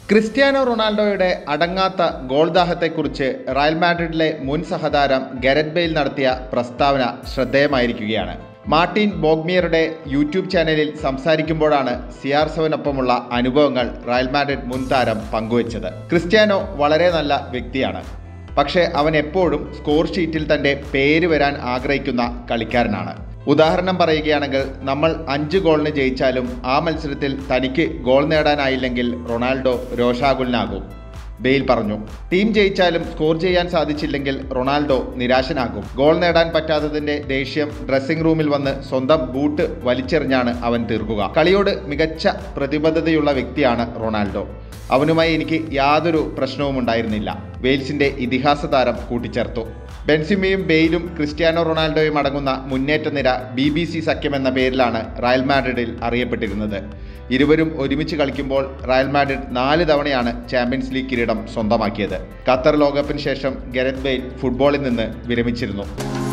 Cristiano റൊണാൾഡോയുടെ അടങ്ങാത്ത goal ദാഹത്തെക്കുറിച്ച് Real മാഡ്രിഡിലെ മുൻ സഹതാരം ഗരറ്റ് ബെയിൽ നടത്തിയ പ്രസ്താവന ശ്രദ്ധേയമായിരിക്കുകയാണ് മാർട്ടിൻ ബോഗ്മിയറുടെ യൂട്യൂബ് ചാനലിൽ സംസാരിക്കുമ്പോഴാണ് സി ആർ സെവനൊപ്പമുള്ള അനുഭവങ്ങൾ റയൽ മാഡ്രിഡ് മുൻ താരം പങ്കുവച്ചത് ക്രിസ്ത്യാനോ വളരെ നല്ല വ്യക്തിയാണ് പക്ഷേ അവൻ എപ്പോഴും സ്കോർ ഷീറ്റിൽ തൻ്റെ പേര് വരാൻ ആഗ്രഹിക്കുന്ന കളിക്കാരനാണ് ഉദാഹരണം പറയുകയാണെങ്കിൽ നമ്മൾ അഞ്ച് ഗോളിന് ജയിച്ചാലും ആ മത്സരത്തിൽ തനിക്ക് ഗോൾ നേടാനായില്ലെങ്കിൽ റൊണാൾഡോ രോഷാകുലനാകും ബെയിൽ പറഞ്ഞു ടീം ജയിച്ചാലും സ്കോർ ചെയ്യാൻ സാധിച്ചില്ലെങ്കിൽ റൊണാൾഡോ നിരാശനാകും ഗോൾ നേടാൻ പറ്റാത്തതിന്റെ ദേഷ്യം ഡ്രസ്സിംഗ് റൂമിൽ വന്ന് സ്വന്തം ബൂട്ട് വലിച്ചെറിഞ്ഞാണ് അവൻ തീർക്കുക കളിയോട് മികച്ച പ്രതിബദ്ധതയുള്ള വ്യക്തിയാണ് റൊണാൾഡോ അവനുമായി എനിക്ക് യാതൊരു പ്രശ്നവും ഉണ്ടായിരുന്നില്ല വെയിൽസിന്റെ ഇതിഹാസ താരം കൂട്ടിച്ചേർത്തു ബെൻസിമയും ബെയിലും ക്രിസ്ത്യാനോ റൊണാൾഡോയും അടങ്ങുന്ന മുന്നേറ്റ നിര ബി ബി സി സഖ്യം എന്ന പേരിലാണ് റയൽ മാഡ്രിഡിൽ അറിയപ്പെട്ടിരുന്നത് ഇരുവരും ഒരുമിച്ച് കളിക്കുമ്പോൾ റയൽ മാഡ്രിഡ് നാല് തവണയാണ് ചാമ്പ്യൻസ് ലീഗ് കിരീടം സ്വന്തമാക്കിയത് ഖത്തർ ലോകകപ്പിന് ശേഷം ഗരത് ബെയിൽ ഫുട്ബോളിൽ നിന്ന് വിരമിച്ചിരുന്നു